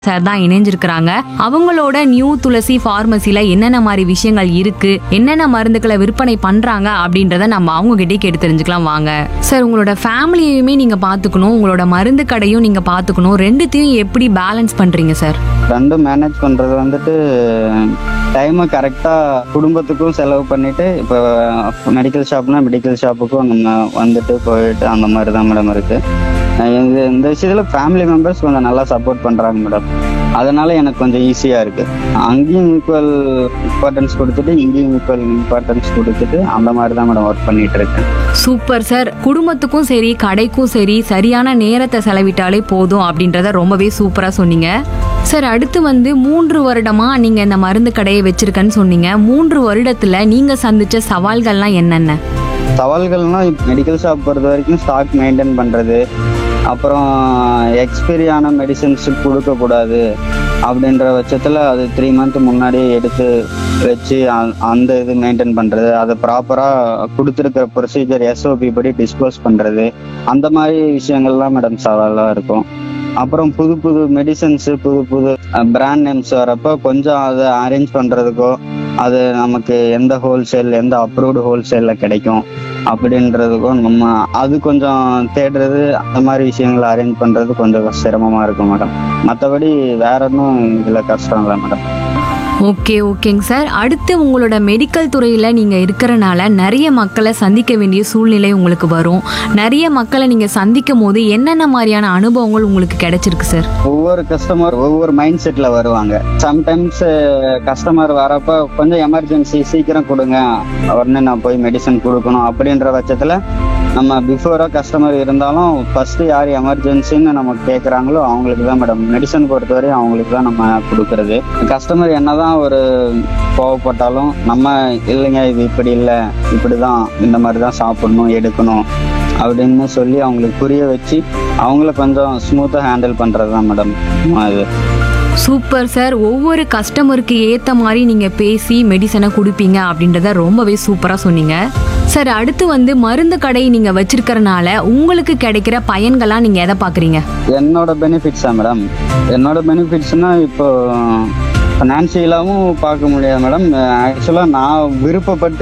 sir தான் இணைஞ்சிருக்கிறாங்க அவங்களோட new துளசி ஃபார்மசில என்னென்ன மாதிரி விஷயங்கள் இருக்கு என்னென்ன மருந்துகளை விற்பனை பண்றாங்க அப்படின்றத நம்ம அவங்க கிட்டே கேட்டு தெரிஞ்சுக்கலாம் வாங்க சார் உங்களோட ஃபேமிலியுமே நீங்க பாத்துக்கணும் உங்களோட மருந்து கடையும் நீங்க பாத்துக்கணும் ரெண்டுத்தையும் எப்படி பேலன்ஸ் பண்றீங்க சார் ரெண்டும் மேனேஜ் பண்ணுறது வந்துட்டு டைமை கரெக்டாக குடும்பத்துக்கும் செலவு பண்ணிட்டு இப்போ மெடிக்கல் ஷாப்னா மெடிக்கல் ஷாப்புக்கும் நம்ம வந்துட்டு போயிட்டு அந்த மாதிரி தான் மேடம் இருக்கு அஹ் இந்த இந்த விஷயத்தில் ஃபேமிலி மெம்பர்ஸ் கொஞ்சம் நல்லா சப்போர்ட் பண்ணுறாங்க மேடம் அதனால எனக்கு கொஞ்சம் ஈஸியாக இருக்கு அங்கேயும் ஈக்குவல் இம்பார்ட்டன்ஸ் கொடுத்துட்டு இங்கேயும் ஈக்குவல் இம்பார்ட்டன்ஸ் கொடுத்துட்டு அந்த மாதிரி தான் மேடம் ஒர்க் பண்ணிட்டு இருக்கேன் சூப்பர் சார் குடும்பத்துக்கும் சரி கடைக்கும் சரி சரியான நேரத்தை செலவிட்டாலே போதும் அப்படின்றத ரொம்பவே சூப்பரா சொன்னீங்க சார் அடுத்து வந்து மூன்று வருடமா நீங்க இந்த மருந்து கடையை வச்சிருக்கேன்னு சொன்னீங்க மூன்று வருடத்துல நீங்க சந்திச்ச சவால்கள்லாம் என்னென்ன சவால்கள்னா மெடிக்கல் ஷாப் பொறுத்த வரைக்கும் ஸ்டாக் மெயின்டைன் பண்ணுறது அப்புறம் எக்ஸ்பைரி ஆன மெடிசன்ஸ் கொடுக்கக்கூடாது அப்படின்ற பட்சத்தில் அது த்ரீ மந்த் முன்னாடி எடுத்து வச்சு அ- அந்த இது மெயின்டைன் பண்ணுறது அதை ப்ராப்பராக கொடுத்துருக்கிற ப்ரொசீஜர் எஸ்ஓபி படி டிஸ்போஸ் பண்ணுறது அந்த மாதிரி விஷயங்கள்லாம் மேடம் சவாலாக இருக்கும் அப்புறம் புது புது மெடிசன்ஸ் புது புது பிராண்ட் நேம்ஸ் வரப்போ கொஞ்சம் அதை அரேஞ்ச் பண்ணுறதுக்கோ அது நமக்கு எந்த ஹோல்சேல் எந்த அப்ரூவ்டு ஹோல்சேல்ல கிடைக்கும் அப்படின்றதுக்கும் நம்ம அது கொஞ்சம் தேடுறது அந்த மாதிரி விஷயங்களை அரேஞ்ச் பண்றது கொஞ்சம் சிரமமா இருக்கும் மேடம் மற்றபடி வேற ஒன்றும் இதுல கஷ்டம் இல்லை மேடம் ஓகே ஓகேங்க சார் அடுத்து உங்களோட மெடிக்கல் துறையில நீங்க இருக்கிறனால நிறைய மக்களை சந்திக்க வேண்டிய சூழ்நிலை உங்களுக்கு வரும் நிறைய மக்களை நீங்க சந்திக்கும் போது என்னென்ன மாதிரியான அனுபவங்கள் உங்களுக்கு கிடைச்சிருக்கு சார் ஒவ்வொரு கஸ்டமர் ஒவ்வொரு மைண்ட் செட்ல வருவாங்க சம்டைம்ஸ் கஸ்டமர் வரப்ப கொஞ்சம் எமர்ஜென்சி சீக்கிரம் கொடுங்க உடனே நான் போய் மெடிசன் கொடுக்கணும் அப்படின்ற பட்சத்துல நம்ம பிஃபோரா கஸ்டமர் இருந்தாலும் ஃபர்ஸ்ட் யார் எமர்ஜென்சின்னு நம்ம கேட்குறாங்களோ அவங்களுக்கு தான் மேடம் மெடிசன் பொறுத்தவரையும் அவங்களுக்கு தான் நம்ம கொடுக்கறது கஸ்டமர் என்னதான் ஒரு கோவப்பட்டாலும் நம்ம இல்லைங்க இது இப்படி இல்லை இப்படிதான் இந்த மாதிரி தான் சாப்பிடணும் எடுக்கணும் அப்படின்னு சொல்லி அவங்களுக்கு புரிய வச்சு அவங்கள கொஞ்சம் ஸ்மூத்தாக ஹேண்டில் பண்ணுறது தான் மேடம் இது சூப்பர் சார் ஒவ்வொரு கஸ்டமருக்கு ஏத்த மாதிரி நீங்க பேசி மெடிசனை கொடுப்பீங்க அப்படின்றத ரொம்பவே சூப்பரா சொன்னீங்க சார் அடுத்து வந்து மருந்து கடை நீங்க வச்சிருக்கறனால உங்களுக்கு கிடைக்கிற பயன்களா நீங்க எதை பாக்குறீங்க என்னோட பெனிஃபிட்ஸா மேடம் என்னோட பெனிஃபிட்ஸ்னா இப்போ ஃபினான்சியலாகவும் பார்க்க முடியாது மேடம் ஆக்சுவலாக நான் விருப்பப்பட்டு